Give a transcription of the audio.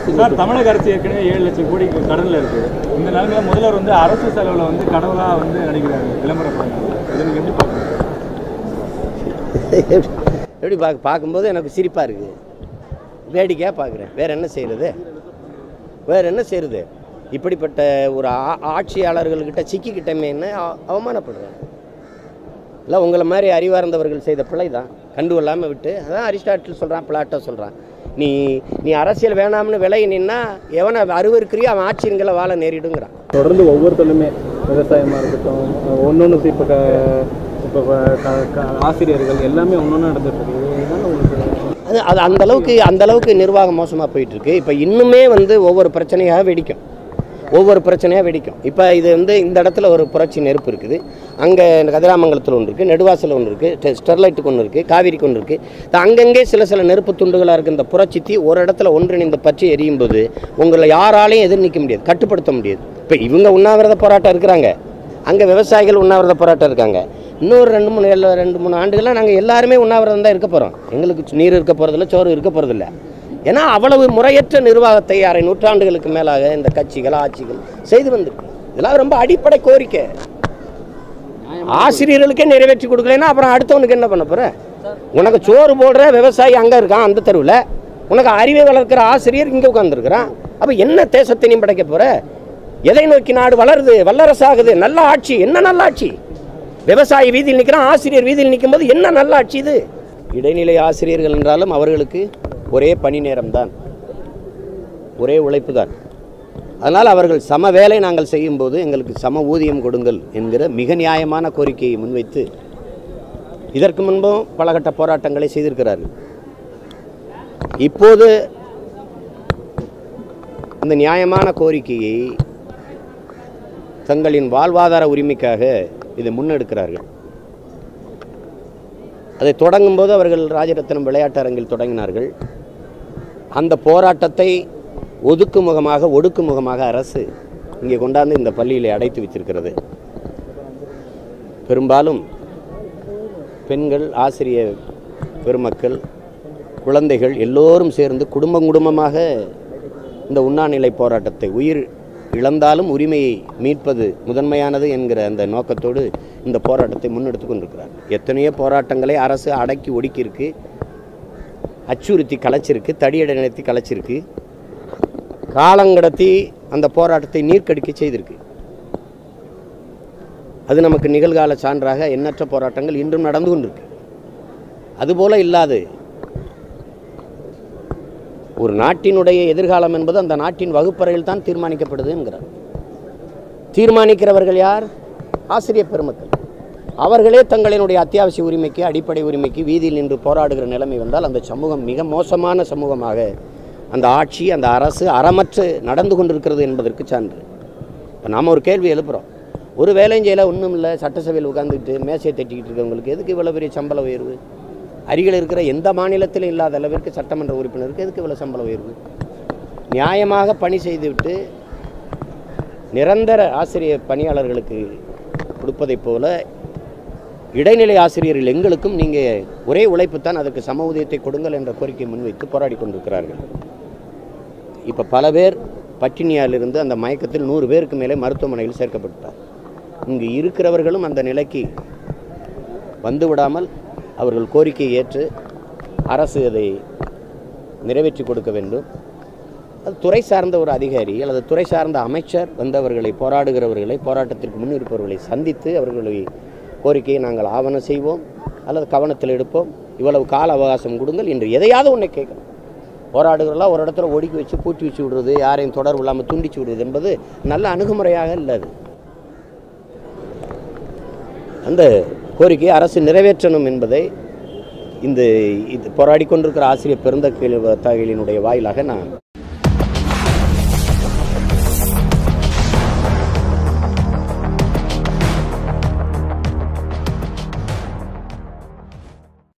sir தமிழக அரசு ஏற்கனவே ஏழு லட்சம் கோடி கடன்ல இருக்கு இந்த நிலைமையில முதல்வர் வந்து அரசு செலவுல வந்து கடவுளா வந்து நடிக்கிறாரு விளம்பர படங்கள் இதை நீங்க எப்படி பார்க்கணும் எப்படி பார்க்க பார்க்கும்போது எனக்கு சிரிப்பாக இருக்குது வேடிக்கையாக பார்க்குறேன் வேறு என்ன செய்கிறது வேறு என்ன செய்கிறது இப்படிப்பட்ட ஒரு ஆ- ஆட்சியாளர்கள்கிட்ட சிக்கிக்கிட்டமேன்னு அவ- அவமானப்படுறேன் இல்லை உங்களை மாதிரி அறிவார்ந்தவர்கள் செய்த பிழை தான் கண்டு கொள்ளாமல் விட்டு அதான் அரிஸ்டாட்டில் சொல்கிறான் பிளாட்டோ சொல்கிறான் நீ நீ அரசியல் வேணாம்னு விலகி நின்னா எவனை அருவருக்கிறியோ அவன் ஆட்சியங்களை வாழ நேரிடுங்கிறான் தொடர்ந்து ஒவ்வொருத்தருமே விவசாயமாக இருக்கட்டும் ஒன்று ஒன்று இப்போ இப்போ ஆசிரியர்கள் எல்லாமே ஒன்று ஒன்று நடந்துட்டு இருக்கு இதனால உங்களுக்கு அது அது அந்த அளவுக்கு அந்த அளவுக்கு நிர்வாகம் மோசமாக போயிட்டு இருக்கு இப்போ இன்னுமே வந்து ஒவ்வொரு பிரச்சனையாக வெடிக்கும் ஒவ்வொரு பிரச்சனையாக வெடிக்கும் இப்போ இது வந்து இந்த இடத்துல ஒரு புரட்சி நெருப்பு இருக்குது அங்கே கதிராமங்கலத்தில் ஒன்று இருக்குது நெடுவாசல் ஒன்று இருக்குது ஸ்டெர்லைட்டுக்கு ஒன்று இருக்குது காவிரிக்கு ஒன்று இருக்குது அங்கங்கே சில சில நெருப்பு துண்டுகளாக இருக்க இந்த புரட்சி தீ ஒரு இடத்துல ஒன்றிணைந்து பற்றி எரியும் போது உங்களை யாராலையும் எதிர் நிற்க முடியாது கட்டுப்படுத்த முடியாது இப்போ இவங்க உண்ணாவிரத போராட்டம் இருக்கிறாங்க அங்கே விவசாயிகள் உண்ணாவிரத போராட்டம் இருக்காங்க இன்னொரு ரெண்டு மூணு எல்லா ரெண்டு மூணு ஆண்டுகளாக நாங்கள் எல்லாருமே உண்ணாவிரதம் தான் இருக்க போகிறோம் எங்களுக்கு நீர் இருக்க போகிறதில்ல சோறு இருக்க போகிறதில்ல ஏன்னா அவ்வளவு முறையற்ற நிர்வாகத்தை அரை நூற்றாண்டுகளுக்கு மேலாக இந்த கட்சிகள் ஆட்சிகள் செய்து வந்திருக்கு இதெல்லாம் ரொம்ப அடிப்படை கோரிக்கை ஆசிரியர்களுக்கே நிறைவேற்றி கொடுக்கலைன்னா அப்புறம் அடுத்தவனுக்கு என்ன பண்ண போற உனக்கு சோறு போடுற விவசாயி அங்கே இருக்கான் அந்த தெருவில் உனக்கு அறிவை வளர்க்குற ஆசிரியர் இங்கே உட்காந்துருக்கிறான் அப்போ என்ன தேசத்தை நீ படைக்க போற எதை நோக்கி நாடு வளருது வல்லரசாகுது நல்ல ஆட்சி என்ன நல்ல ஆட்சி விவசாயி வீதியில் நிற்கிறான் ஆசிரியர் வீதியில் நிற்கும்போது என்ன நல்ல ஆட்சி இது இடைநிலை ஆசிரியர்கள் என்றாலும் அவர்களுக்கு ஒரே பணி நேரம்தான் ஒரே உழைப்பு தான் அதனால் அவர்கள் சம வேலை நாங்கள் செய்யும்போது எங்களுக்கு சம ஊதியம் கொடுங்கள் என்கிற மிக நியாயமான கோரிக்கையை முன்வைத்து இதற்கு முன்பும் பலகட்ட போராட்டங்களை செய்திருக்கிறார்கள் இப்போது இந்த நியாயமான கோரிக்கையை தங்களின் வாழ்வாதார உரிமைக்காக இதை முன்னெடுக்கிறார்கள் அதை தொடங்கும்போது அவர்கள் ராஜரத்னம் விளையாட்டு அரங்கில் தொடங்கினார்கள் அந்த போராட்டத்தை ஒதுக்கு முகமாக ஒடுக்கு முகமாக அரசு இங்கே கொண்டாந்து இந்த பள்ளியில் அடைத்து வச்சிருக்கிறது பெரும்பாலும் பெண்கள் ஆசிரிய பெருமக்கள் குழந்தைகள் எல்லோரும் சேர்ந்து குடும்பம் குடும்பமாக இந்த உண்ணாநிலை போராட்டத்தை உயிர் இழந்தாலும் உரிமையை மீட்பது முதன்மையானது என்கிற அந்த நோக்கத்தோடு இந்த போராட்டத்தை முன்னெடுத்து கொண்டிருக்கிறார் எத்தனையோ போராட்டங்களை அரசு அடக்கி ஒடுக்கியிருக்கு அச்சுறுத்தி கலைச்சிருக்கு தடியடை நிறுத்தி கலைச்சிருக்கு காலங்கடத்தி அந்த போராட்டத்தை நீர்க்கடிக்க செய்திருக்கு அது நமக்கு நிகழ்கால சான்றாக எண்ணற்ற போராட்டங்கள் இன்றும் நடந்து கொண்டிருக்கு அதுபோல இல்லாது ஒரு நாட்டினுடைய எதிர்காலம் என்பது அந்த நாட்டின் வகுப்பறையில் தான் தீர்மானிக்கப்படுது என்கிறார் தீர்மானிக்கிறவர்கள் யார் ஆசிரியர் பெருமக்கள் அவர்களே தங்களினுடைய அத்தியாவசிய உரிமைக்கு அடிப்படை உரிமைக்கு வீதியில் நின்று போராடுகிற நிலைமை வந்தால் அந்த சமூகம் மிக மோசமான சமூகமாக அந்த ஆட்சி அந்த அரசு அறமற்று நடந்து கொண்டிருக்கிறது என்பதற்கு சான்று இப்போ நாம் ஒரு கேள்வி எழுப்புகிறோம் ஒரு வேலையும் செய்யல ஒன்றும் இல்லை சட்டசபையில் உட்காந்துக்கிட்டு மேசையை தட்டிக்கிட்டு இருக்கவங்களுக்கு எதுக்கு இவ்வளோ பெரிய சம்பள உயர்வு அருகில் இருக்கிற எந்த மாநிலத்திலும் இல்லாத அளவிற்கு சட்டமன்ற உறுப்பினருக்கு எதுக்கு இவ்வளோ சம்பள உயர்வு நியாயமாக பணி செய்துவிட்டு நிரந்தர ஆசிரியர் பணியாளர்களுக்கு கொடுப்பதைப் போல இடைநிலை ஆசிரியர்கள் எங்களுக்கும் நீங்கள் ஒரே உழைப்பு தான் அதற்கு சம ஊதியத்தை கொடுங்கள் என்ற கோரிக்கை முன்வைத்து போராடி கொண்டிருக்கிறார்கள் இப்போ பல பேர் பட்டினியாலிருந்து அந்த மயக்கத்தில் நூறு பேருக்கு மேலே மருத்துவமனையில் சேர்க்கப்பட்டார் இங்கு இருக்கிறவர்களும் அந்த நிலைக்கு வந்து விடாமல் அவர்கள் கோரிக்கையை ஏற்று அரசு அதை நிறைவேற்றி கொடுக்க வேண்டும் அது துறை சார்ந்த ஒரு அதிகாரி அல்லது துறை சார்ந்த அமைச்சர் வந்தவர்களை போராடுகிறவர்களை போராட்டத்திற்கு முன்னிருப்பவர்களை சந்தித்து அவர்களை கோரிக்கையை நாங்கள் ஆவணம் செய்வோம் அல்லது கவனத்தில் எடுப்போம் இவ்வளவு கால அவகாசம் கொடுங்கள் என்று எதையாவது ஒன்றை கேட்கணும் போராடுகிறவர்களாம் ஒரு இடத்துல ஒடுக்கி வச்சு பூட்டி வச்சு விடுறது யாரையும் தொடர்பு இல்லாமல் துண்டிச்சு விடுறது என்பது நல்ல அணுகுமுறையாக இல்லை அது அந்த கோரிக்கையை அரசு நிறைவேற்றணும் என்பதை இந்த இது போராடி கொண்டிருக்கிற ஆசிரியர் பெருந்தகைகளினுடைய வாயிலாக நான்